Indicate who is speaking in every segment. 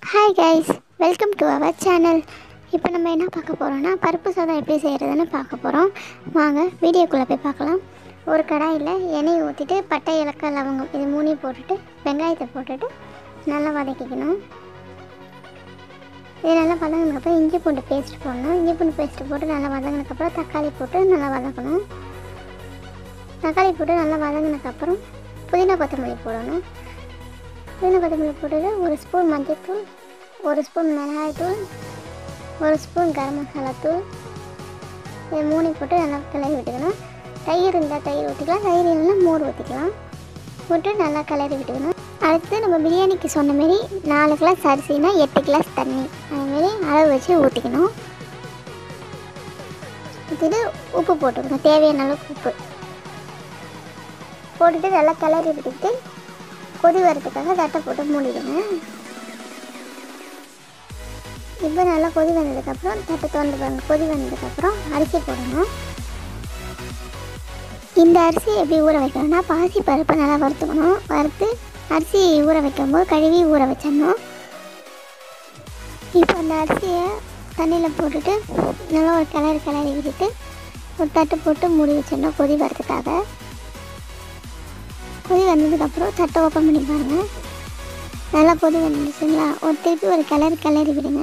Speaker 1: hi guys welcome to our channel இப்போ நம்ம என்ன பார்க்க போகிறோம்னா பருப்பு சாதம் எப்படி செய்கிறதுன்னு பார்க்க போகிறோம் வாங்க வீடியோக்குள்ளே போய் பார்க்கலாம் ஒரு கடாயில் எண்ணெய் ஊற்றிட்டு பட்டை இலக்காய் லவங்கம் இது மூணையும் போட்டுட்டு வெங்காயத்தை போட்டுட்டு நல்லா வதக்கிக்கணும் இது நல்லா வதங்கினதுக்கப்புறம் இஞ்சி பூண்டு பேஸ்ட் போடணும் இஞ்சி பூண்டு பேஸ்ட் போட்டு நல்லா வதங்கினதுக்கப்புறம் தக்காளி போட்டு நல்லா வதக்கணும் தக்காளி போட்டு நல்லா வதங்கினதுக்கப்புறம் புதினா கொத்தமல்லி போடணும் புதினா கொத்தமல்லி போட்டுட்டு ஒரு ஸ்பூன் மஞ்சள்தூள் ஒரு ஸ்பூன் மிளகாய்த்தூள் ஒரு ஸ்பூன் கரம் மசாலா தூள் இது மூணு போட்டு நல்லா கிளறி விட்டுக்கணும் தயிர் இருந்தால் தயிர் ஊற்றிக்கலாம் தயிர் இல்லைன்னா மோர் ஊற்றிக்கலாம் போட்டு நல்லா கிளறி விட்டுக்கணும் அடுத்து நம்ம பிரியாணிக்கு சொன்ன மாரி நாலு கிளாஸ் அரிசினா எட்டு கிளாஸ் தண்ணி அதுமாரி அளவு வச்சு ஊற்றிக்கணும் ஊற்றிட்டு உப்பு போட்டுக்கணும் தேவையான அளவுக்கு உப்பு போட்டுட்டு நல்லா கிளறி விட்டுக்கிட்டு கொதி வரதுக்காக தட்டை போட்டு மூடிடுங்க இப்போ நல்லா கொதி வந்ததுக்கப்புறம் தட்டை திறந்து பாருங்க கொதி வந்ததுக்கப்புறம் அரிசி போடணும் இந்த அரிசி எப்படி ஊற வைக்கணும்னா பாசி பருப்பை நல்லா வறுத்துக்கணும் வறுத்து அரிசி ஊற வைக்கும்போது கழுவி ஊற வச்சிடணும் இப்போ அந்த அரிசியை தண்ணியில் போட்டுட்டு நல்லா ஒரு கிளறி கிளறி விட்டுட்டு ஒரு தட்டு போட்டு மூடி வச்சிடணும் கொதி வரதுக்காக கொதி வந்ததுக்கப்புறம் தட்டை ஓப்பன் பண்ணி பாருங்கள் நல்லா கொதி வந்துச்சுங்களா ஒரு திருப்பி ஒரு கிளறி கிளறி விடுங்க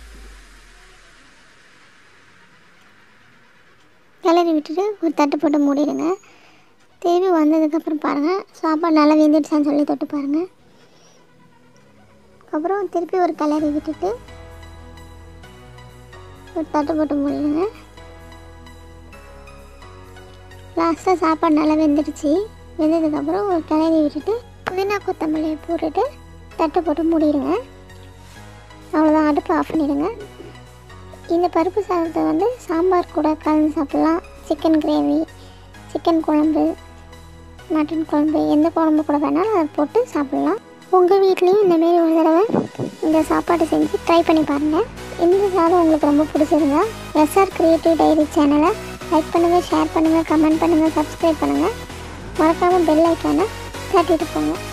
Speaker 1: கிளறி விட்டுட்டு ஒரு தட்டு போட்டு மூடிடுங்க திருப்பி வந்ததுக்கப்புறம் பாருங்கள் சாப்பாடு நல்லா வெந்துடுச்சான்னு சொல்லி தொட்டு பாருங்கள் அப்புறம் திருப்பி ஒரு கிளறி விட்டுட்டு ஒரு தட்டு போட்டு மூடிடுங்க லாஸ்ட்டாக சாப்பாடு நல்லா வெந்துடுச்சு வெந்ததுக்கப்புறம் ஒரு கிளறி விட்டுட்டு புதினா கொத்தமல்லியை போட்டுட்டு தட்டை போட்டு மூடிடுங்க அவ்வளோதான் அடுப்பு ஆஃப் பண்ணிடுங்க இந்த பருப்பு சாதத்தை வந்து சாம்பார் கூட கலந்து சாப்பிட்லாம் சிக்கன் கிரேவி சிக்கன் குழம்பு மட்டன் குழம்பு எந்த குழம்பு கூட வேணாலும் அதை போட்டு சாப்பிட்லாம் உங்கள் வீட்லேயும் இந்தமாரி ஒரு தடவை இந்த சாப்பாடு செஞ்சு ட்ரை பண்ணி பாருங்கள் இந்த சாதம் உங்களுக்கு ரொம்ப பிடிச்சிருந்தா எஸ்ஆர் கிரியேட்டிவ் டைரி சேனலை லைக் பண்ணுங்கள் ஷேர் பண்ணுங்கள் கமெண்ட் பண்ணுங்கள் சப்ஸ்கிரைப் பண்ணுங்கள் மறக்காமல் பெல் ஐக்கானை தட்டிட்டு போங்க